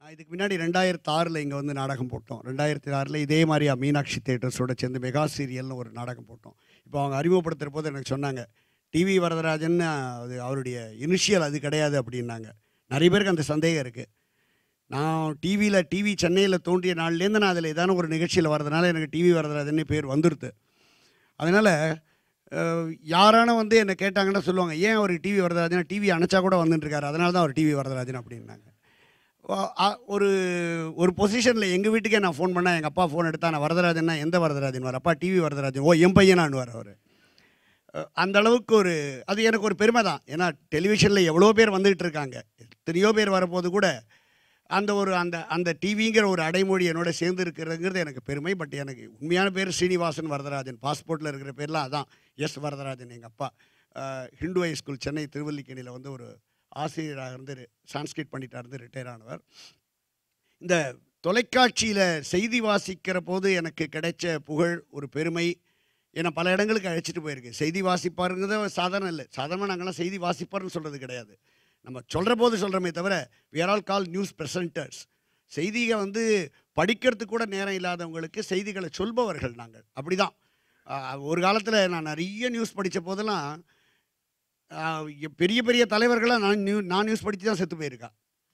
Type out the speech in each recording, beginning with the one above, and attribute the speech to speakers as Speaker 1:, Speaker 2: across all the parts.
Speaker 1: நான் இதுக்கு முன்னாடி ரெண்டாயிரத்து ஆறில் இங்கே வந்து நாடகம் போட்டோம் ரெண்டாயிரத்தி ஆறில் இதே மாதிரியா மீனாட்சி தேட்டர்ஸோட சேர்ந்து மெகா சீரியல்னு ஒரு நாடகம் போட்டோம் இப்போ அவங்க அறிமுகப்படுத்துகிற போது எனக்கு சொன்னாங்க டிவி வரதராஜன் அது அவருடைய இனிஷியல் அது கிடையாது அப்படின்னாங்க நிறைய பேருக்கு அந்த சந்தேகம் இருக்குது நான் டிவியில் டிவி சென்னையில் தோன்றிய நாள்லேருந்து நான் அதில் ஏதான ஒரு நிகழ்ச்சியில் வரதுனால எனக்கு டிவி வரதராஜன்னு பேர் வந்துடுது அதனால் யாரான வந்து என்னை கேட்டாங்கன்னா சொல்லுவாங்க ஏன் அவர் டிவி வரதராஜன் டிவி அணைச்சா கூட வந்துட்டு இருக்காரு அதனால தான் அவர் டிவி வரதராஜன் அப்படின்னாங்க வ- அ- ஒரு ஒரு பொசிஷனில் எங்கள் வீட்டுக்கே நான் ஃபோன் பண்ணால் எங்கள் அப்பா ஃபோன் எடுத்தா நான் வரதராஜன்னா எந்த வரதராஜன் வர அப்பா டிவி வரதராஜன் ஓ என் பையனான்னுவார் அவர் அந்த அளவுக்கு ஒரு அது எனக்கு ஒரு பெருமை தான் ஏன்னா டெலிவிஷனில் எவ்வளோ பேர் வந்துகிட்டு இருக்காங்க எத்தனையோ பேர் வரப்போது கூட அந்த ஒரு அந்த அந்த டிவிங்கிற ஒரு அடைமொழி என்னோட சேர்ந்து இருக்கிறதுங்கிறது எனக்கு பெருமை பட் எனக்கு உண்மையான பேர் ஸ்ரீனிவாசன் வரதராஜன் பாஸ்போர்ட்டில் இருக்கிற பேர்லாம் அதான் எஸ் வரதராஜன் எங்கள் அப்பா அஹ், ஹிந்து ஹை ஸ்கூல் சென்னை திருவல்லிக்கேணியில் வந்து ஒரு ஆசிரியராக இருந்து சான்ஸ்கிரிட் பண்ணிட்டா இருந்து ரிட்டையர் ஆனவர் இந்த தொலைக்காட்சியில் செய்தி வாசிக்கிற போது எனக்கு கிடைச்ச புகழ் ஒரு பெருமை என்னை பல இடங்களுக்கு அழைச்சிட்டு போயிருக்கு செய்தி வாசிப்பாருங்கிறது சாதாரணம் இல்லை சாதாரணமாக நாங்கள்லாம் செய்தி வாசிப்பார்னு சொல்கிறது கிடையாது நம்ம சொல்கிற போது சொல்கிறோமே தவிர we are all call news presenters செய்தியை வந்து படிக்கிறதுக்கு கூட நேரம் இல்லாதவங்களுக்கு செய்திகளை சொல்பவர்கள் நாங்கள் அப்படி தான் ஒரு காலத்தில் நான் நிறைய நியூஸ் படித்த போதெல்லாம் ஆஹ், இங்க பெரிய பெரிய தலைவர்களாக நான் நியூ நான் நியூஸ் படித்து தான் செத்து போயிருக்கா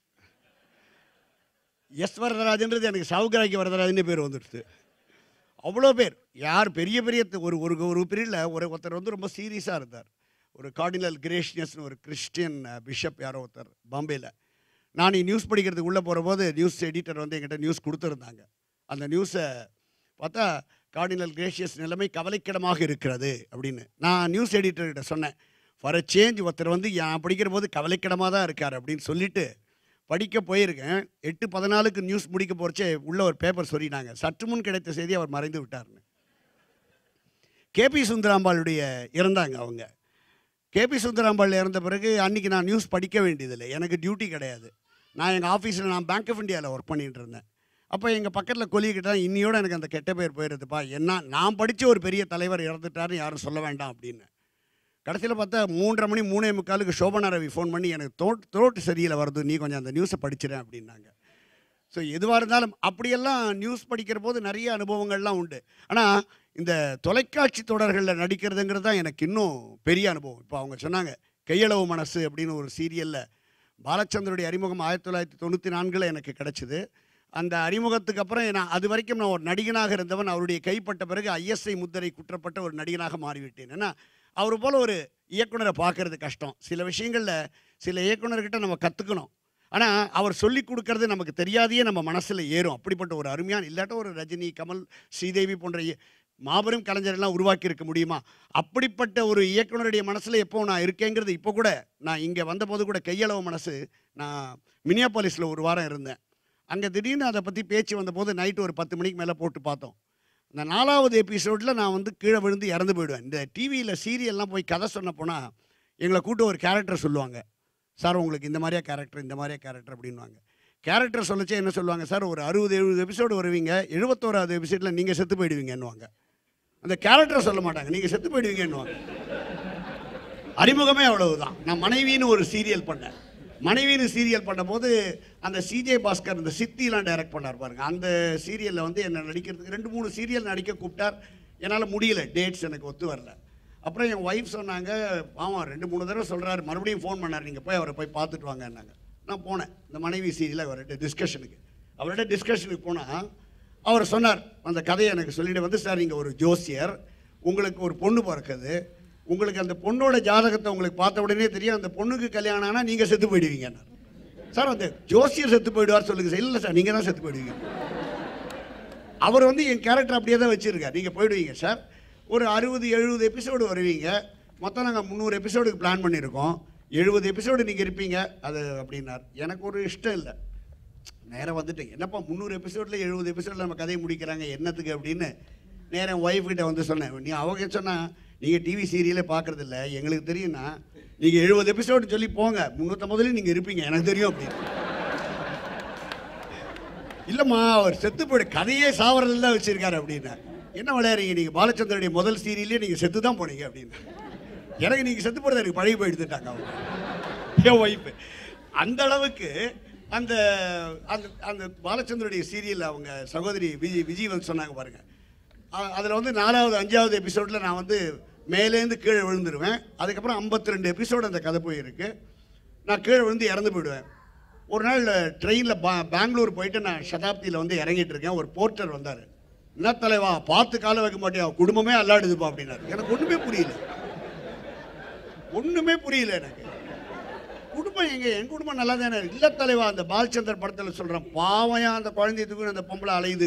Speaker 1: எஸ் வரதராஜன்றது எனக்கு சாவுகிராக்கி வரதராஜன் பேர் வந்துடுது அவ்வளோ பேர் யார் பெரிய பெரிய த- ஒரு ஒரு ஒரு பீரியடில் ஒரு ஒருத்தர் வந்து ரொம்ப சீரியஸாக இருந்தார் ஒரு கார்டினல் கிரேஷியஸ்னு ஒரு கிறிஸ்டியன் பிஷப் யாரோ ஒருத்தர் பாம்பேயில் நான் நியூஸ் படிக்கிறதுக்கு உள்ளே போகிற போது நியூஸ் எடிட்டர் வந்து என்கிட்ட நியூஸ் கொடுத்துருந்தாங்க அந்த நியூஸை பார்த்தா கார்டினல் கிரேஷியஸ் நிலைமை கவலைக்கிடமாக இருக்கிறது அப்படின்னு நான் நியூஸ் எடிட்டர்கிட்ட சொன்னேன் ஃபார் அ சேஞ்ச் ஒருத்தர் வந்து நான் படிக்கிற போது கவலைக்கிடமாக தான் இருக்கார் அப்படின்னு சொல்லிட்டு படிக்க போயிருக்கேன் எட்டு பதினாலுக்கு நியூஸ் முடிக்க போகிறச்சே உள்ள ஒரு பேப்பர் சொல்லினாங்க சற்று முன் கிடைத்த செய்தி அவர் மறைந்து விட்டார்னு கேபி சுந்தராம்பாளுடைய இறந்தாங்க அவங்க கேபி சுந்தராம்பாள் இறந்த பிறகு அன்றைக்கி நான் நியூஸ் படிக்க வேண்டியதில்லை எனக்கு டியூட்டி கிடையாது நான் எங்கள் ஆஃபீஸில் நான் பேங்க் ஆஃப் இந்தியாவில் ஒர்க் பண்ணிட்டு இருந்தேன் அப்போ எங்கள் பக்கத்தில் கொலிக்கிட்ட இன்னியோட எனக்கு அந்த கெட்ட பேர் போயிருதுப்பா என்ன நான் படித்த ஒரு பெரிய தலைவர் இறந்துட்டாருன்னு யாரும் சொல்ல வேண்டாம் அப்படின்னு கடைசியில் பார்த்தா மூன்றரை மணி மூணே முக்காலுக்கு சோபனா ரவி ஃபோன் பண்ணி எனக்கு தோட் த்ரோட்டு சரியில்லை வருது நீ கொஞ்சம் அந்த நியூஸை படிச்சிடேன் அப்படின்னாங்க ஸோ எதுவாக இருந்தாலும் அப்படியெல்லாம் நியூஸ் படிக்கிற போது நிறைய அனுபவங்கள்லாம் உண்டு ஆனால் இந்த தொலைக்காட்சி தொடர்களில் நடிக்கிறதுங்கிறது தான் எனக்கு இன்னும் பெரிய அனுபவம் இப்போ அவங்க சொன்னாங்க கையளவு மனசு அப்படின்னு ஒரு சீரியலில் பாலச்சந்தருடைய அறிமுகம் ஆயிரத்தி தொள்ளாயிரத்தி தொண்ணூற்றி நான்கில் எனக்கு கிடச்சிது அந்த அறிமுகத்துக்கு அப்புறம் நான் அது வரைக்கும் நான் ஒரு நடிகனாக இருந்தவன் அவருடைய கைப்பட்ட பிறகு ஐஎஸ்ஐ முத்திரை குற்றப்பட்ட ஒரு நடிகனாக மாறிவிட்டேன் ஏன்னா அவர் போல் ஒரு இயக்குனரை பார்க்கறது கஷ்டம் சில விஷயங்களில் சில இயக்குனர்கிட்ட நம்ம கற்றுக்கணும் ஆனால் அவர் சொல்லி கொடுக்கறது நமக்கு தெரியாதையே நம்ம மனசில் ஏறும் அப்படிப்பட்ட ஒரு அருமையான இல்லாட்ட ஒரு ரஜினி கமல் ஸ்ரீதேவி போன்ற இய- மாபெரும் கலைஞரெல்லாம் உருவாக்கி இருக்க முடியுமா அப்படிப்பட்ட ஒரு இயக்குனருடைய மனசில் எப்போ நான் இருக்கேங்கிறது இப்போ கூட நான் இங்கே வந்தபோது கூட கையளவு மனசு நான் மினியாபாலிஸில் ஒரு வாரம் இருந்தேன் அங்கே திடீர்னு அதை பற்றி பேச்சு வந்தபோது நைட்டு ஒரு பத்து மணிக்கு மேலே போட்டு பார்த்தோம் இந்த நாலாவது எபிசோடில் நான் வந்து கீழே விழுந்து இறந்து போயிடுவேன் இந்த டிவியில் சீரியல்லாம் போய் கதை சொன்ன போனால் எங்களை கூட்டு ஒரு கேரக்டர் சொல்லுவாங்க சார் உங்களுக்கு இந்த மாதிரியா கேரக்டர் இந்த மாதிரியா கேரக்டர் அப்படின்வாங்க கேரக்டர் சொல்லச்சே என்ன சொல்லுவாங்க சார் ஒரு அறுபது எழுபது எபிசோடு வருவீங்க எழுபத்தோராவது எபிசோடில் நீங்கள் செத்து போயிடுவீங்கன்னுவாங்க அந்த கேரக்டரை சொல்ல மாட்டாங்க நீங்கள் செத்து போயிடுவீங்கன்னுவாங்க அறிமுகமே அவ்வளவுதான் நான் மனைவின்னு ஒரு சீரியல் பண்ணேன் மனைவின்னு சீரியல் பண்ணும்போது அந்த சிஜே பாஸ்கர் இந்த சித்திலாம் டைரக்ட் பண்ணார் பாருங்க அந்த சீரியலில் வந்து என்னை நடிக்கிறதுக்கு ரெண்டு மூணு சீரியல் நடிக்க கூப்பிட்டார் என்னால் முடியல டேட்ஸ் எனக்கு ஒத்து வரல அப்புறம் என் ஒய்ஃப் சொன்னாங்க ஆமாம் ரெண்டு மூணு தடவை சொல்கிறாரு மறுபடியும் ஃபோன் பண்ணார் நீங்கள் போய் அவரை போய் பார்த்துட்டு வாங்கன்னாங்க நான் போனேன் இந்த மனைவி சீரியல் அவர்கிட்ட டிஸ்கஷனுக்கு அவர்கிட்ட டிஸ்கஷனுக்கு போனால் அவர் சொன்னார் அந்த கதையை எனக்கு சொல்லிட்டு வந்து சார் நீங்கள் ஒரு ஜோசியர் உங்களுக்கு ஒரு பொண்ணு பிறக்குது உங்களுக்கு அந்த பொண்ணோட ஜாதகத்தை உங்களுக்கு பார்த்த உடனே தெரியும் அந்த பொண்ணுக்கு கல்யாணம் ஆனால் நீங்கள் செத்து போயிடுவீங்கன்னார் சார் அந்த ஜோசியர் செத்து போயிடுவார் சொல்லுங்க சார் இல்லை சார் நீங்கள் தான் செத்து போயிடுவீங்க அவர் வந்து என் கேரக்டர் அப்படியே தான் வச்சுருக்கார் நீங்கள் போயிடுவீங்க சார் ஒரு அறுபது எழுபது எபிசோடு வருவீங்க மொத்தம் நாங்கள் முந்நூறு எபிசோடுக்கு பிளான் பண்ணியிருக்கோம் எழுபது எபிசோடு நீங்கள் இருப்பீங்க அது அப்படின்னார் எனக்கு ஒரு இஷ்டம் இல்லை நேரம் வந்துட்டு என்னப்பா முந்நூறு எபிசோடில் எழுபது எபிசோடில் நம்ம கதையை முடிக்கிறாங்க என்னத்துக்கு அப்படின்னு நேரம் ஒய்ஃப் கிட்ட வந்து சொன்னேன் நீ அவங்க சொன்னா நீங்கள் டிவி சீரியலே பார்க்கறது இல்ல எங்களுக்கு தெரியும்னா நீங்கள் எழுபது எபிசோடு சொல்லி போங்க முந்நூற்றம்பதுலேயும் நீங்கள் இருப்பீங்க எனக்கு தெரியும் அப்படின்னு இல்லைம்மா அவர் செத்து போயிடு கதையே சாவறதுல தான் வச்சிருக்காரு அப்படின்னா என்ன விளையாடுறீங்க நீங்கள் பாலச்சந்தருடைய முதல் சீரியல்லே நீங்கள் செத்து தான் போனீங்க அப்படின்னு எனக்கு நீங்கள் செத்து போகிறது எனக்கு பழகி போயிடுதுட்டாங்க அவங்க என் ஒய்ஃபு அந்த அளவுக்கு அந்த அந்த அந்த பாலச்சந்தருடைய சீரியல் அவங்க சகோதரி விஜய் விஜய் வந்து சொன்னாங்க பாருங்க அதில் வந்து நாலாவது அஞ்சாவது எபிசோடில் நான் வந்து மேலேருந்து கீழே விழுந்துருவேன் அதுக்கப்புறம் 52 ரெண்டு எபிசோடு அந்த கதை போயிருக்கு நான் கீழே விழுந்து இறந்து போயிடுவேன் ஒரு நாள் ட்ரெயினில் பா பெங்களூர் போயிட்டு நான் சதாப்தியில் வந்து இறங்கிட்டு இருக்கேன் ஒரு போர்ட்டர் வந்தார் என்ன தலைவா பார்த்து காலை வைக்க மாட்டியா குடும்பமே அல்லாடுதுப்பா அப்படின்னாரு எனக்கு ஒன்றுமே புரியல ஒன்றுமே புரியல எனக்கு குடும்பம் எங்க என் குடும்பம் நல்லா தானே இருக்கு. இல்ல தலைவா அந்த பாலச்சந்தர் படத்துல சொல்றேன் பாவையா அந்த குழந்தைய தூக்கி அந்த பொம்பளை அலையுது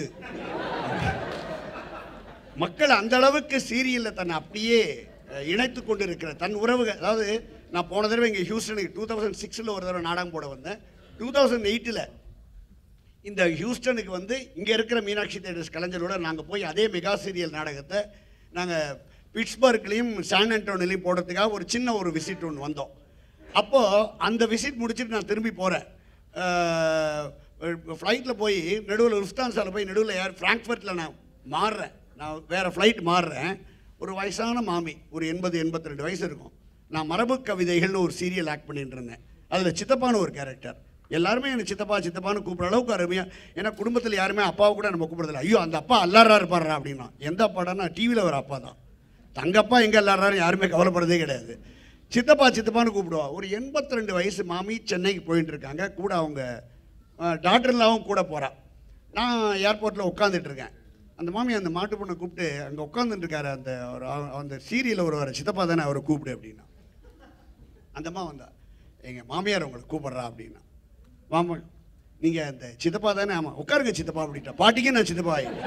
Speaker 1: மக்கள் அந்த அளவுக்கு சீரியல்ல தன்னை அப்படியே அஹ், இணைத்து கொண்டு இருக்கிற தன் உறவுகள் அதாவது நான் போன தடவை இங்கே ஹியூஸ்டனுக்கு டூ தௌசண்ட் சிக்ஸில் ஒரு தடவை நாடகம் போட வந்தேன் டூ தௌசண்ட் எயிட்டில் இந்த ஹியூஸ்டனுக்கு வந்து இங்கே இருக்கிற மீனாட்சி தேட்டர்ஸ் கலைஞரோட நாங்கள் போய் அதே மெகா சீரியல் நாடகத்தை நாங்கள் பிட்ஸ்பர்க்லேயும் சான் ஆண்டோனிலையும் போடுறதுக்காக ஒரு சின்ன ஒரு விசிட் ஒன்று வந்தோம் அப்போது அந்த விசிட் முடிச்சுட்டு நான் திரும்பி போகிறேன் ஃப்ளைட்டில் போய் நடுவில் லுஃப்தான்ஸாவில் போய் நடுவில் யார் ஃப்ராங்க்ஃபர்ட்டில் நான் மாறுறேன் நான் வேறு ஃப்ளைட் மாறுறேன் ஒரு வயசான மாமி ஒரு எண்பது எண்பத்தி ரெண்டு வயசு இருக்கும் நான் மரபு கவிதைகள்னு ஒரு சீரியல் ஆக்ட் பண்ணிட்டு இருந்தேன் அதில் சித்தப்பான்னு ஒரு கேரக்டர் எல்லாருமே எனக்கு சித்தப்பா சித்தப்பான்னு கூப்பிட்ற அளவுக்கு அருமையாக ஏன்னா குடும்பத்தில் யாருமே அப்பாவை கூட நம்ம கூப்பிடுறதில்ல ஐயோ அந்த அப்பா அல்லாரா இருப்பாரா அப்படின்னா எந்த அப்பாடானா டிவியில் ஒரு அப்பா தான் தங்கப்பா எங்கே எல்லாரும் யாருமே கவலைப்படுறதே கிடையாது சித்தப்பா சித்தப்பான்னு கூப்பிடுவா ஒரு 82 ரெண்டு வயசு மாமி சென்னைக்கு போயிட்டு இருக்காங்க கூட அவங்க டாக்டர்லாவும் கூட போகிறா நான் ஏர்போர்ட்டில் உட்காந்துட்டு இருக்கேன் அந்த மாமி அந்த மாட்டு பொண்ணை கூப்பிட்டு அங்கே உட்காந்துட்டு இருக்காரு அந்த ஒரு அவ- அந்த சீரியலில் ஒரு வர சித்தப்பா தானே அவரை கூப்பிடு அப்படின்னா அந்த அம்மா வந்தா எங்கள் மாமியார் உங்களை கூப்பிட்றா அப்படின்னா மாமா நீங்கள் அந்த சித்தப்பா தானே ஆமாம் உட்காருங்க சித்தப்பா அப்படின்ட்டா பாட்டிக்கு நான் சித்தப்பா ஆகிட்டேன்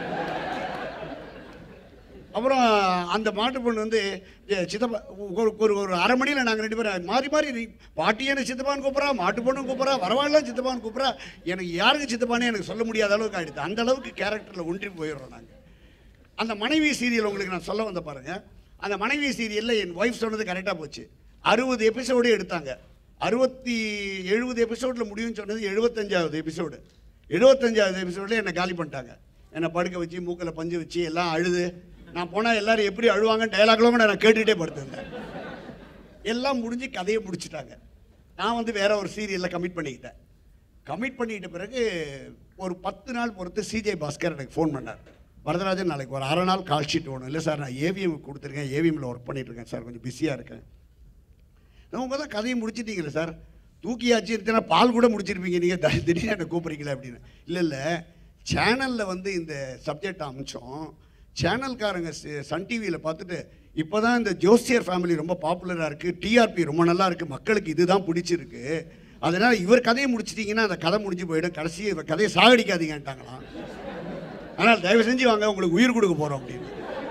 Speaker 1: அப்புறம் அந்த மாட்டு பொண்ணு வந்து "ஏ, சித்தப்பா ஒரு ஒரு ஒரு அரை மணியில் நாங்கள் ரெண்டு பேரும் மாறி மாறி நீ பாட்டியை எனக்கு சித்தப்பான்னு கூப்பிட்றா மாட்டு பொண்ணும் கூப்பிட்றா வரவாள்லாம் சித்தப்பான்னு கூப்பிட்றா எனக்கு யாருக்கு சித்தப்பான்னு எனக்கு சொல்ல முடியாத அளவுக்கு ஆகிடுது அந்த அளவுக்கு கேரக்டரில் ஒன்றி போயிடுறோம் நாங்கள் அந்த மனைவி சீரியல் உங்களுக்கு நான் சொல்ல வந்த பாருங்க அந்த மனைவி சீரியலில் என் ஒய்ஃப் சொன்னது கரெக்டாக போச்சு அறுபது எபிசோடு எடுத்தாங்க அறுபத்தி எழுபது எபிசோடில் முடியும்னு சொன்னது எழுபத்தஞ்சாவது எபிசோடு எழுபத்தஞ்சாவது எபிசோடில் என்னை காலி பண்ணிட்டாங்க என்னை படுக்க வச்சு மூக்கில் பஞ்சு வச்சு எல்லாம் அழுது நான் போனால் எல்லாரும் எப்படி அழுவாங்க டயலாக்லாம் கூட நான் கேட்டுக்கிட்டே படுத்திருந்தேன் எல்லாம் முடிஞ்சு கதையை முடிச்சிட்டாங்க நான் வந்து வேற ஒரு சீரியலில் கமிட் பண்ணிக்கிட்டேன் கமிட் பண்ணிட்ட பிறகு ஒரு பத்து நாள் பொறுத்து சிஜே பாஸ்கர் எனக்கு ஃபோன் பண்ணார் வரதராஜன் நாளைக்கு ஒரு அரை நாள் கால் ஷீட் வேணும் இல்லை சார் நான் ஏவிஎம் கொடுத்துருக்கேன் ஏவிஎம்மில் ஒர்க் பண்ணிட்டு இருக்கேன் சார் கொஞ்சம் பிஸியாக இருக்கேன் நான் உங்கள் தான் கதையை முடிச்சிட்டீங்களே சார் தூக்கியாச்சு இருந்தேன்னா பால் கூட முடிச்சிருப்பீங்க நீங்கள் த- திடீர்னு என்னை கூப்பிட்றீங்களே அப்படின்னு இல்லை இல்லை சேனலில் வந்து இந்த சப்ஜெக்ட் அமைச்சோம் சேனல்காரங்க சி- சன் டிவியில் பார்த்துட்டு இப்போ தான் இந்த ஜோசியர் ஃபேமிலி ரொம்ப பாப்புலராக இருக்குது டிஆர்பி ரொம்ப நல்லா இருக்குது மக்களுக்கு இதுதான் பிடிச்சிருக்கு அதனால் இவர் கதையை முடிச்சிட்டிங்கன்னா அந்த கதை முடிஞ்சு போயிடும் கடைசி இவர் கதையை சாகடிக்காதீங்கன்ட்டாங்களாம் ஆனால் தயவு செஞ்சு வாங்க உங்களுக்கு உயிர் கொடுக்க போகிறோம் அப்படின்னு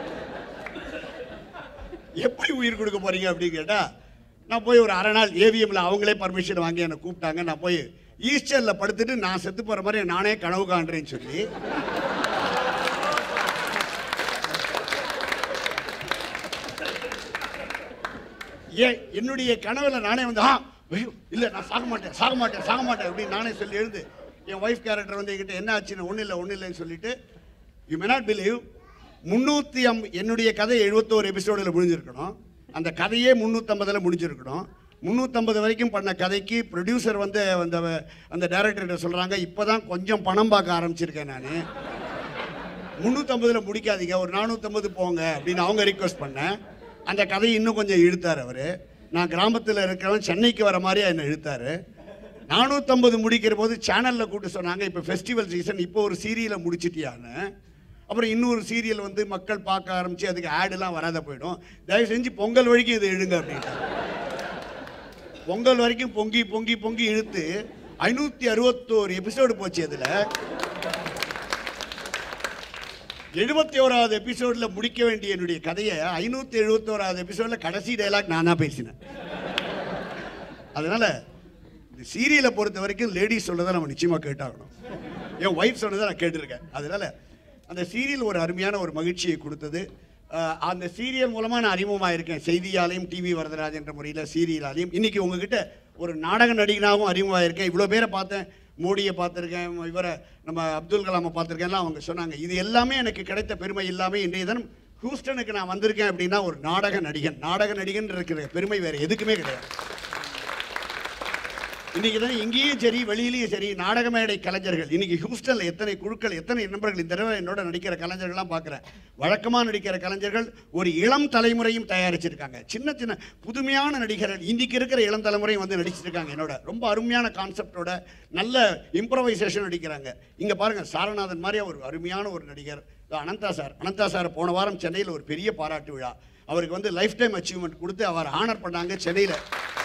Speaker 1: எப்படி உயிர் கொடுக்க போறீங்க அப்படின்னு கேட்டா நான் போய் ஒரு அரை நாள் ஏவிஎம்ல அவங்களே பர்மிஷன் வாங்கி என்னை கூப்பிட்டாங்க நான் போய் ஈஸ்டர்ல படுத்துட்டு நான் செத்து போற மாதிரி நானே கனவு காண்றேன்னு சொல்லி ஏன் என்னுடைய கனவுல நானே வந்து ஆ ஐயோ இல்லை நான் சாக மாட்டேன் சாக மாட்டேன் சாக மாட்டேன் அப்படின்னு நானே சொல்லி எழுந்து என் ஒய்ஃப் கேரக்டர் வந்து என்கிட்ட என்ன ஆச்சுன்னு ஒன்றும் இல்லை ஒன்றும் இல்லைன்னு சொல்லிட்டு யூ மே நாட் பிலீவ் முந்நூற்றி அம் என்னுடைய கதை எழுபத்தோரு எபிசோடில் முடிஞ்சிருக்கணும் அந்த கதையே முந்நூற்றம்பதில் முடிஞ்சிருக்கணும் முந்நூற்றம்பது வரைக்கும் பண்ண கதைக்கு ப்ரொடியூசர் வந்து அந்த அந்த டேரக்டர்கிட்ட சொல்கிறாங்க இப்போ தான் கொஞ்சம் பணம் பார்க்க ஆரம்பிச்சிருக்கேன் நான் முந்நூற்றம்பதில் முடிக்காதீங்க ஒரு நானூற்றம்பது போங்க அப்படின்னு அவங்க ரிக்வெஸ்ட் பண்ணேன் அந்த கதையை இன்னும் கொஞ்சம் இழுத்தார் அவர் நான் கிராமத்தில் இருக்கிறவன் சென்னைக்கு வர மாதிரி என்னை இழுத்தார் நானூற்றம்பது முடிக்கிற போது சேனலில் கூப்பிட்டு சொன்னாங்க இப்போ ஃபெஸ்டிவல் சீசன் இப்போ ஒரு சீரியலை முடிச்சிட்டியான்னு அப்புறம் இன்னொரு சீரியல் வந்து மக்கள் பார்க்க ஆரம்பித்து அதுக்கு ஆடுலாம் வராத போயிடும் தயவு செஞ்சு பொங்கல் வரைக்கும் இதை இழுங்க அப்படின்ட்டாங்க பொங்கல் வரைக்கும் பொங்கி பொங்கி பொங்கி இழுத்து ஐநூற்றி அறுபத்தோரு எபிசோடு போச்சு அதில் எழுபத்தி ஓராவது எபிசோடில் முடிக்க வேண்டிய என்னுடைய கதையை ஐநூற்றி எழுபத்தோராவது எபிசோடில் கடைசி டைலாக் நான் தான் பேசினேன் அதனால் இந்த சீரியலை பொறுத்த வரைக்கும் லேடிஸ் சொல்றதை நம்ம நிச்சயமாக கேட்டாகணும் என் ஒய்ஃப் சொன்னதை நான் கேட்டிருக்கேன் அதனால் அந்த சீரியல் ஒரு அருமையான ஒரு மகிழ்ச்சியை கொடுத்தது அஹ் அந்த சீரியல் மூலமாக நான் அறிமுகமாக இருக்கேன் செய்தியாலையும் டிவி வரதராஜ் என்ற முறையில் சீரியலாலையும் இன்னைக்கு உங்ககிட்ட ஒரு நாடக நடிகனாகவும் அறிமுகமாக இருக்கேன் இவ்வளோ பேரை பார்த்தேன் மோடியை பார்த்துருக்கேன் இவரை நம்ம அப்துல் கலாமை பார்த்துருக்கேன்லாம் அவங்க சொன்னாங்க இது எல்லாமே எனக்கு கிடைத்த பெருமை இல்லாமல் இன்றைய தினம் ஹூஸ்டனுக்கு நான் வந்திருக்கேன் அப்படின்னா ஒரு நாடக நடிகன் நாடக நடிகன் இருக்கிற பெருமை வேறு எதுக்குமே கிடையாது இன்னைக்கு தான் இங்கேயும் சரி வெளியிலயும் சரி நாடக மேடை கலைஞர்கள் இன்னைக்கு ஹியூஸ்டன்ல எத்தனை குழுக்கள் எத்தனை நண்பர்கள் இந்த தடவை என்னோட நடிக்கிற கலைஞர்கள்லாம் பார்க்குறேன் வழக்கமா நடிக்கிற கலைஞர்கள் ஒரு இளம் தலைமுறையும் தயாரிச்சிருக்காங்க சின்ன சின்ன புதுமையான நடிகர்கள் இன்னைக்கு இருக்கிற இளம் தலைமுறையும் வந்து நடிச்சிருக்காங்க என்னோட ரொம்ப அருமையான கான்செப்டோட நல்ல இம்ப்ரவைசேஷன் நடிக்கிறாங்க இங்க பாருங்க சாரநாதன் மாதிரி ஒரு அருமையான ஒரு நடிகர் இதோ அனந்தா சார் அனந்தா சார் போன வாரம் சென்னையில் ஒரு பெரிய பாராட்டு விழா அவருக்கு வந்து லைஃப் டைம் அச்சீவ்மெண்ட் கொடுத்து அவர் ஆனர் பண்ணாங்க சென்னையில்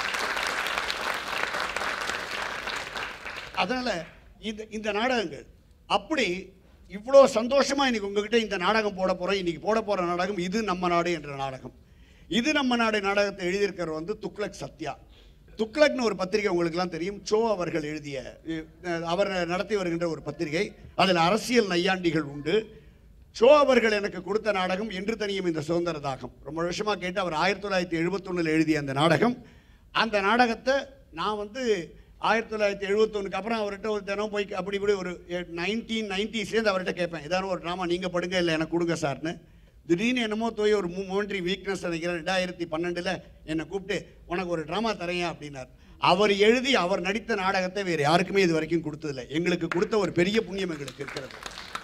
Speaker 1: அதனால இந்த இந்த நாடகங்கள் அப்படி இவ்வளோ சந்தோஷமா இன்னைக்கு உங்ககிட்ட இந்த நாடகம் போட போறோம் இன்னைக்கு போட போற நாடகம் இது நம்ம நாடு என்ற நாடகம் இது நம்ம நாடு நாடகத்தை எழுதியிருக்கிறவர் வந்து துக்ளக் சத்யா துக்ளக்னு ஒரு பத்திரிகை உங்களுக்குலாம் தெரியும் சோ அவர்கள் எழுதிய அஹ், அவர் நடத்தி வருகின்ற ஒரு பத்திரிகை அதில் அரசியல் நையாண்டிகள் உண்டு சோ அவர்கள் எனக்கு கொடுத்த நாடகம் என்று தனியும் இந்த சுதந்திர தாகம் ரொம்ப வருஷமா கேட்டு அவர் ஆயிரத்தி தொள்ளாயிரத்தி எழுபத்தொன்னில் எழுதிய அந்த நாடகம் அந்த நாடகத்தை நான் வந்து ஆயிரத்தி தொள்ளாயிரத்தி எழுபத்தொன்னுக்கு அப்புறம் அவர்கிட்ட ஒரு தினம் போய் அப்படி இப்படி ஒரு நைன்டீன் நைன்டிஸ்லேருந்து அவர்கிட்ட கேட்பேன் ஏதாவது ஒரு ட்ராமா நீங்கள் படுங்க இல்லை எனக்கு கொடுங்க சார்னு திடீர்னு என்னமோ தோய் ஒரு மூன்றி வீக்னஸ் நினைக்கிறேன் ரெண்டாயிரத்தி பன்னெண்டில் என்னை கூப்பிட்டு உனக்கு ஒரு ட்ராமா தரேன் அப்படின்னார் அவர் எழுதி அவர் நடித்த நாடகத்தை வேறு யாருக்குமே இது வரைக்கும் கொடுத்ததில்லை எங்களுக்கு கொடுத்த ஒரு பெரிய புண்ணியம் எங்களுக்கு இருக்கிறது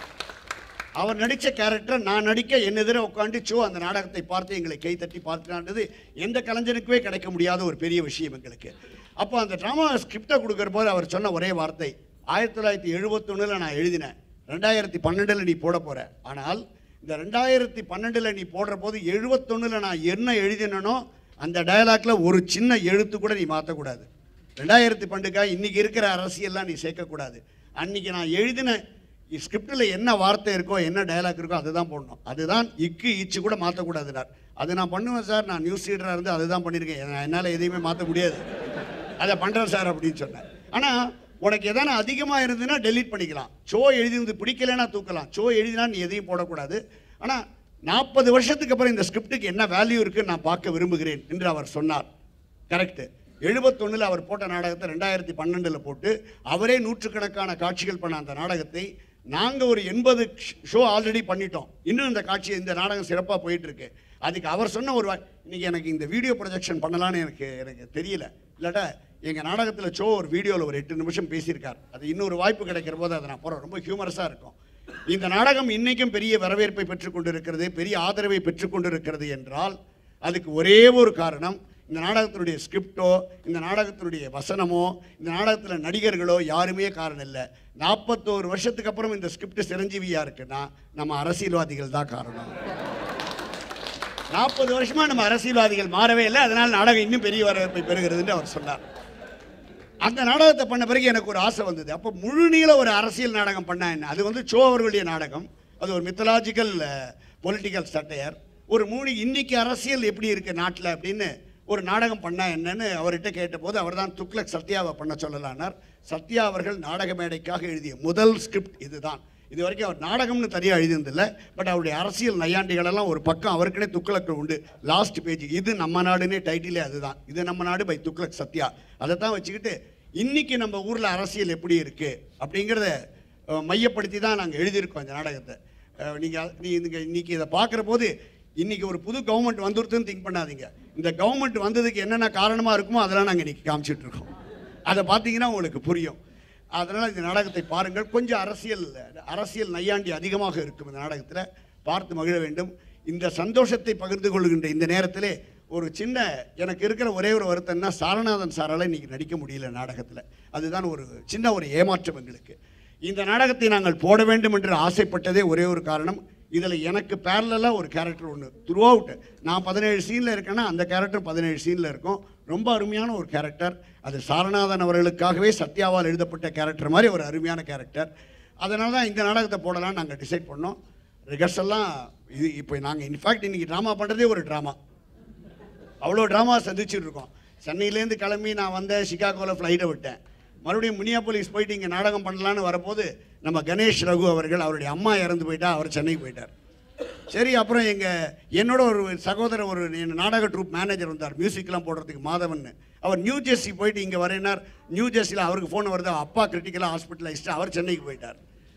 Speaker 1: அவர் நடித்த கேரக்டர் நான் நடிக்க என் எதிர உட்காந்து சோ அந்த நாடகத்தை பார்த்து எங்களை கை தட்டி பார்த்துட்டான்றது எந்த கலைஞனுக்குமே கிடைக்க முடியாத ஒரு பெரிய விஷயம் எங்களுக்கு அப்போ அந்த ட்ராமா ஸ்கிரிப்டை கொடுக்குற போது அவர் சொன்ன ஒரே வார்த்தை ஆயிரத்தி தொள்ளாயிரத்தி எழுபத்தொன்னில் நான் எழுதினேன் ரெண்டாயிரத்தி பன்னெண்டில் நீ போட போற ஆனால் இந்த ரெண்டாயிரத்தி பன்னெண்டில் நீ போடுற போது எழுபத்தொன்னில் நான் என்ன எழுதினனோ அந்த டயலாக்ல ஒரு சின்ன எழுத்து கூட நீ மாற்றக்கூடாது ரெண்டாயிரத்தி பன்னெண்டுக்காக இன்னைக்கு இருக்கிற அரசியல்லாம் நீ சேர்க்கக்கூடாது அன்னைக்கு நான் எழுதின ஸ்கிரிப்டில் என்ன வார்த்தை இருக்கோ என்ன டயலாக் இருக்கோ அதுதான் போடணும் அதுதான் இக்கு இச்சு கூட மாற்றக்கூடாதுனார் அது நான் பண்ணுவேன் சார் நான் நியூஸ் ரீடராக இருந்து அதுதான் பண்ணியிருக்கேன் நான் என்னால் எதையுமே மாற்ற முடியாது அதை பண்ணுறேன் சார் அப்படின்னு சொன்னேன் ஆனால் உனக்கு எதனா அதிகமாக இருந்ததுன்னா டெலீட் பண்ணிக்கலாம் ஷோ எழுதினது பிடிக்கலைன்னா தூக்கலாம் ஷோ எழுதினா நீ எதையும் போடக்கூடாது ஆனால் நாற்பது வருஷத்துக்கு அப்புறம் இந்த ஸ்கிரிப்டுக்கு என்ன வேல்யூ இருக்குன்னு நான் பார்க்க விரும்புகிறேன் என்று அவர் சொன்னார் கரெக்டு எழுபத்தொன்னில் அவர் போட்ட நாடகத்தை ரெண்டாயிரத்தி பன்னெண்டில் போட்டு அவரே நூற்றுக்கணக்கான காட்சிகள் பண்ண அந்த நாடகத்தை நாங்கள் ஒரு எண்பது ஷோ ஆல்ரெடி பண்ணிட்டோம் இன்னும் இந்த காட்சி இந்த நாடகம் சிறப்பாக போயிட்டு இருக்கு அதுக்கு அவர் சொன்ன ஒரு வா- இன்னைக்கு எனக்கு இந்த வீடியோ ப்ரொஜெக்ஷன் பண்ணலான்னு எனக்கு எனக்கு தெரியல இல்லாட்டா எங்கள் நாடகத்தில் ஷோ ஒரு வீடியோவில் ஒரு எட்டு நிமிஷம் பேசியிருக்கார் அது இன்னொரு வாய்ப்பு கிடைக்கிற போது அதை நான் போகிறேன் ரொம்ப ஹியூமரஸாக இருக்கும் இந்த நாடகம் இன்னைக்கும் பெரிய வரவேற்பை பெற்றுக் கொண்டிருக்கிறது பெரிய ஆதரவை பெற்றுக் கொண்டிருக்கிறது என்றால் அதுக்கு ஒரே ஒரு காரணம் இந்த நாடகத்தினுடைய ஸ்கிரிப்டோ இந்த நாடகத்தினுடைய வசனமோ இந்த நாடகத்தில் நடிகர்களோ யாருமே காரணம் இல்லை நாற்பத்தோரு வருஷத்துக்கு அப்புறம் இந்த ஸ்கிரிப்ட் சிரஞ்சீவியா இருக்குன்னா நம்ம அரசியல்வாதிகள் தான் காரணம் நாற்பது வருஷமா நம்ம அரசியல்வாதிகள் மாறவே இல்லை அதனால் நாடகம் இன்னும் பெரிய வரவேற்பை பெறுகிறதுன்னு அவர் சொன்னார் அந்த நாடகத்தை பண்ண பிறகு எனக்கு ஒரு ஆசை வந்தது அப்போ முழு நீள ஒரு அரசியல் நாடகம் பண்ணா என்ன அது வந்து சோ அவர்களுடைய நாடகம் அது ஒரு மித்தலாஜிக்கல் பொலிட்டிக்கல் சட்டையர் ஒரு மூணு இன்னைக்கு அரசியல் எப்படி இருக்கு நாட்டில் அப்படின்னு ஒரு நாடகம் பண்ணா என்னன்னு அவர்கிட்ட கேட்டபோது அவர் தான் துக்ளக் சத்யாவை பண்ண சொல்லலானார் சத்யா அவர்கள் நாடக மேடைக்காக எழுதிய முதல் ஸ்கிரிப்ட் இதுதான் இது வரைக்கும் அவர் நாடகம்னு தனியாக எழுதியிருந்தில்ல பட் அவருடைய அரசியல் நையாண்டிகள் எல்லாம் ஒரு பக்கம் அவருக்குனே துக்ளக் உண்டு லாஸ்ட் பேஜ் இது நம்ம நாடுனே டைட்டிலே அதுதான் இது நம்ம நாடு பை துக்ளக் சத்யா அதை தான் வச்சுக்கிட்டு இன்னைக்கு நம்ம ஊரில் அரசியல் எப்படி இருக்கு அப்படிங்கிறத அஹ், மையப்படுத்தி தான் நாங்கள் எழுதியிருக்கோம் இந்த நாடகத்தை நீங்கள் நீ நீங்கள் இன்னைக்கு இதை பார்க்குற போது இன்னைக்கு ஒரு புது கவர்மெண்ட் வந்துருதுன்னு திங்க் பண்ணாதீங்க இந்த கவர்மெண்ட் வந்ததுக்கு என்னென்ன காரணமாக இருக்குமோ அதெல்லாம் நாங்கள் இன்னைக்கு காமிச்சிட்டு இருக்கோம் அதை பார்த்தீங்கன்னா உங்களுக்கு புரியும் அதனால் இந்த நாடகத்தை பாருங்கள் கொஞ்சம் அரசியல் அரசியல் நையாண்டி அதிகமாக இருக்கும் இந்த நாடகத்தில் பார்த்து மகிழ வேண்டும் இந்த சந்தோஷத்தை பகிர்ந்து கொள்கின்ற இந்த நேரத்திலே ஒரு சின்ன எனக்கு இருக்கிற ஒரே ஒரு வருத்தம்னா சாரநாதன் சாரால் இன்னைக்கு நடிக்க முடியல நாடகத்தில் அதுதான் ஒரு சின்ன ஒரு ஏமாற்றம் எங்களுக்கு இந்த நாடகத்தை நாங்கள் போட வேண்டும் என்று ஆசைப்பட்டதே ஒரே ஒரு காரணம் இதில் எனக்கு பேரலாக ஒரு கேரக்டர் ஒன்று த்ரூ அவுட் நான் பதினேழு சீனில் இருக்கேன்னா அந்த கேரக்டர் பதினேழு சீனில் இருக்கும் ரொம்ப அருமையான ஒரு கேரக்டர் அது சாரநாதன் அவர்களுக்காகவே சத்யாவால் எழுதப்பட்ட கேரக்டர் மாதிரி ஒரு அருமையான கேரக்டர் அதனால தான் இந்த நாடகத்தை போடலாம்னு நாங்கள் டிசைட் பண்ணோம் ரிகர்சல்லாம் இது இப்போ நாங்கள் இன்ஃபேக்ட் இன்னைக்கு ட்ராமா பண்ணுறதே ஒரு ட்ராமா அவ்வளோ ட்ராமா சந்திச்சுட்டு இருக்கோம் சென்னையிலேருந்து கிளம்பி நான் வந்தேன் சிகாகோவில் ஃப்ளைட்டை விட்டேன் மறுபடியும் மினியாபோலிஸ் போயிட்டு இங்கே நாடகம் பண்ணலான்னு வரப்போது நம்ம கணேஷ் ரகு அவர்கள் அவருடைய அம்மா இறந்து போயிட்டா அவர் சென்னைக்கு போயிட்டார் சரி அப்புறம் எங்கள் என்னோட ஒரு சகோதரர் ஒரு என் நாடக ட்ரூப் மேனேஜர் வந்தார் மியூசிக்லாம் போடுறதுக்கு மாதவன் அவர் நியூ ஜெர்சி போயிட்டு இங்கே வரேனார் நியூ ஜெர்சியில் அவருக்கு ஃபோன் வருது அப்பா கிரிட்டிக்கலாக ஹாஸ்பிட்டலைஸ்ட்டு அவர் சென்னைக்கு போயிட்டார்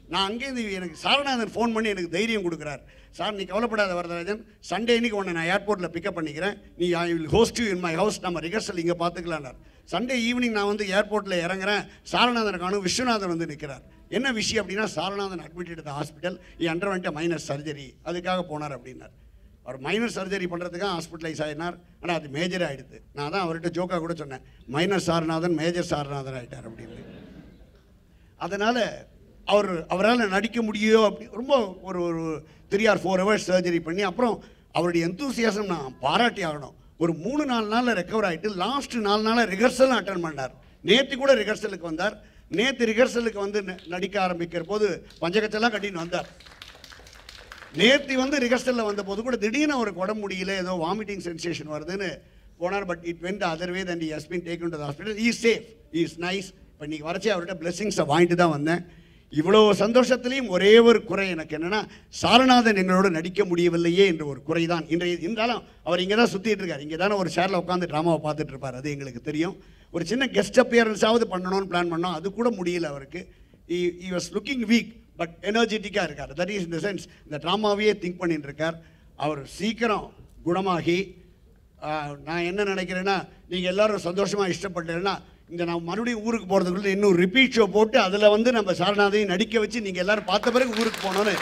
Speaker 1: நான் அங்கேருந்து எனக்கு சாரநாதன் ஃபோன் பண்ணி எனக்கு தைரியம் கொடுக்குறார் சார் நீ கவலைப்படாத வரதராஜன் சண்டே இன்னைக்கு உன்னை நான் ஏர்போர்ட்டில் பிக்கப் பண்ணிக்கிறேன் நீ I will host you in my house நம்ம ரிஹர்சல் இங்கே பார்த்துக்கலான்னார் சண்டே ஈவினிங் நான் வந்து ஏர்போர்ட்டில் இறங்குறேன் சாரநாதனை காணும் விஸ்வநாதன் வந்து நிற்கிறார் என்ன விஷயம் அப்படின்னா Saranathan admitted the hospital he underwent minor surgery அதுக்காக போனார் அப்படின்னார் அவர் மைனர் சர்ஜரி பண்ணுறதுக்காக ஹாஸ்பிட்டலைஸ் ஆகினார் ஆனால் அது மேஜர் ஆகிடுது நான் தான் அவர்கிட்ட ஜோக்காக கூட சொன்னேன் மைனர் சாரநாதன் மேஜர் சாரநாதன் ஆகிட்டார் அப்படின்னு அதனால் அவர் அவரால் நடிக்க முடியும் அப்படி ரொம்ப ஒரு ஒரு three or four hours surgery பண்ணி அப்புறம் அவருடைய எந்தூசியாசம் நான் பாராட்டி ஆகணும் ஒரு மூணு நாலு நாளில் ரெக்கவர் ஆகிட்டு லாஸ்ட் நாலு நாளாக ரிஹர்சலும் அட்டன் பண்ணார் நேற்று கூட ரிஹர்சலுக்கு வந்தார் நேற்று ரிஹர்சலுக்கு வந்து ந- நடிக்க ஆரம்பிக்கிற போது பஞ்சகச்செல்லாம் கட்டின்னு வந்தார் நேற்று வந்து ரிஹர்சலில் வந்த போது கூட திடீர்னு அவருக்கு உடம்பு முடியல ஏதோ வாமிட்டிங் சென்சேஷன் வருதுன்னு போனார் but it went other way then has been taken to hospital he safe is nice இப்போ இன்னைக்கு வரைச்சி அவர்கிட்ட பிளெஸிங்ஸை வாங்கிட்டு தான் வந்தேன் இவ்வளோ சந்தோஷத்துலேயும் ஒரே ஒரு குறை எனக்கு என்னன்னா சாரநாதன் எங்களோட நடிக்க முடியவில்லையே என்ற ஒரு குறை தான் இன்றைய இருந்தாலும் அவர் இங்கே தான் சுற்றிட்டு இருக்கார் இங்கே தானே ஒரு ஷேரில் உட்காந்து ட்ராமாவை பார்த்துட்டு இருப்பார் அது எங்களுக்கு தெரியும் ஒரு சின்ன கெஸ்ட் அப்பியரன்ஸாவது பண்ணணும்னு பிளான் பண்ணோம் அது கூட முடியல அவருக்கு he was looking weak but எனர்ஜெட்டிக்காக இருக்கார் தட் இஸ் இந்த சென்ஸ் இந்த ட்ராமாவையே திங்க் பண்ணிட்டு இருக்கார் அவர் சீக்கிரம் குணமாகி ஆஹ், நான் என்ன நினைக்கிறேன்னா நீங்கள் எல்லாரும் சந்தோஷமாக இஷ்டப்பட்டீங்கன்னா இந்த நான் மறுபடியும் ஊருக்கு போகிறதுக்குள்ள இன்னும் ரிப்பீட் ஷோ போட்டு அதில் வந்து நம்ம சாரநாதையும் நடிக்க வச்சு நீங்கள் எல்லாரும் பார்த்த பிறகு ஊருக்கு போகணும்னு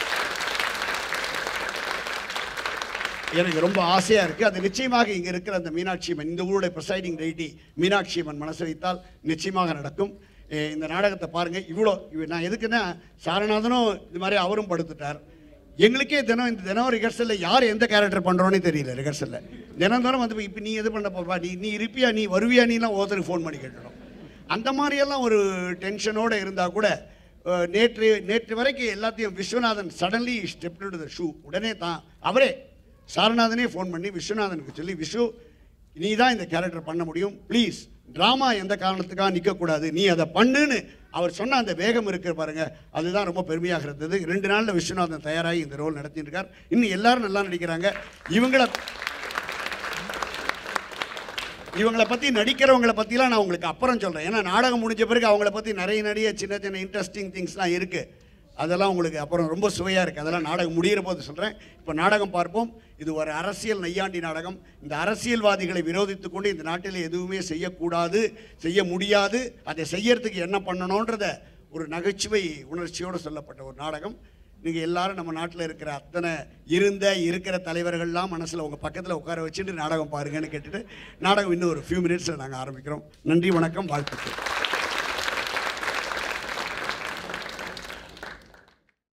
Speaker 1: எனக்கு ரொம்ப ஆசையாக இருக்குது அது நிச்சயமாக இங்கே இருக்கிற அந்த மீனாட்சி அம்மன் இந்த ஊருடைய ப்ரிசைடிங் டெய்டி மீனாட்சி அம்மன் மனசு வைத்தால் நிச்சயமாக நடக்கும் எ, இந்த நாடகத்தை பாருங்கள் இவ்வளோ இவ நான் எதுக்குன்னா சாரநாதனும் இது மாதிரி அவரும் படுத்துட்டார் எங்களுக்கே தினம் இந்த தினம் ரிஹர்சலில் யார் எந்த கேரக்டர் பண்ணுறோன்னே தெரியல ரிஹர்சலில் தினம் தினம் வந்து இப்போ நீ எது பண்ண போப்பா நீ நீ இருப்பியா நீ வருவியா நீலாம் ஒருத்தருக்கு ஃபோன் பண்ணி கேட்டுடும் அந்த மாதிரியெல்லாம் ஒரு டென்ஷனோடு இருந்தால் கூட அஹ், நேற்று நேற்று வரைக்கும் எல்லாத்தையும் Viswanathan suddenly step to the shoe உடனே தான் அவரே சாரநாதனே ஃபோன் பண்ணி விஸ்வநாதனுக்கு சொல்லி விஷ்ணு நீ தான் இந்த கேரக்டர் பண்ண முடியும் ப்ளீஸ் ட்ராமா எந்த காரணத்துக்காக நிற்கக்கூடாது நீ அதை பண்ணுன்னு அவர் சொன்ன அந்த வேகம் இருக்கு பாருங்க அதுதான் ரொம்ப பெருமையாக இருந்தது ரெண்டு நாளில் விஸ்வநாதன் தயாராகி இந்த ரோல் நடத்திட்டு இருக்கார் இன்னும் எல்லாரும் நல்லா நடிக்கிறாங்க இவங்கள இவங்கள பற்றி நடிக்கிறவங்கள பற்றிலாம் நான் உங்களுக்கு அப்புறம் சொல்கிறேன் ஏன்னா நாடகம் முடிஞ்ச பிறகு அவங்கள பற்றி நிறைய நிறைய சின்ன சின்ன இன்ட்ரெஸ்டிங் திங்ஸ்லாம் இருக்குது அதெல்லாம் உங்களுக்கு அப்புறம் ரொம்ப சுவையாக இருக்குது அதெல்லாம் நாடகம் முடிகிற போது சொல்கிறேன் இப்போ நாடகம் பார்ப்போம் இது ஒரு அரசியல் நையாண்டி நாடகம் இந்த அரசியல்வாதிகளை விரோதித்துக் கொண்டு இந்த நாட்டில் எதுவுமே செய்யக்கூடாது செய்ய முடியாது அதை செய்யறதுக்கு என்ன பண்ணணுன்றத ஒரு நகைச்சுவை உணர்ச்சியோடு சொல்லப்பட்ட ஒரு நாடகம் நீங்கள் எல்லாரும் நம்ம நாட்டில் இருக்கிற அத்தனை இருந்த இருக்கிற தலைவர்கள்லாம் மனசில் உங்கள் பக்கத்தில் உட்கார வச்சுட்டு நாடகம் பாருங்கன்னு கேட்டுட்டு நாடகம் இன்னும் ஒரு ஃபியூ மினிட்ஸில் நாங்கள் ஆரம்பிக்கிறோம் நன்றி வணக்கம் வாழ்த்துக்கள்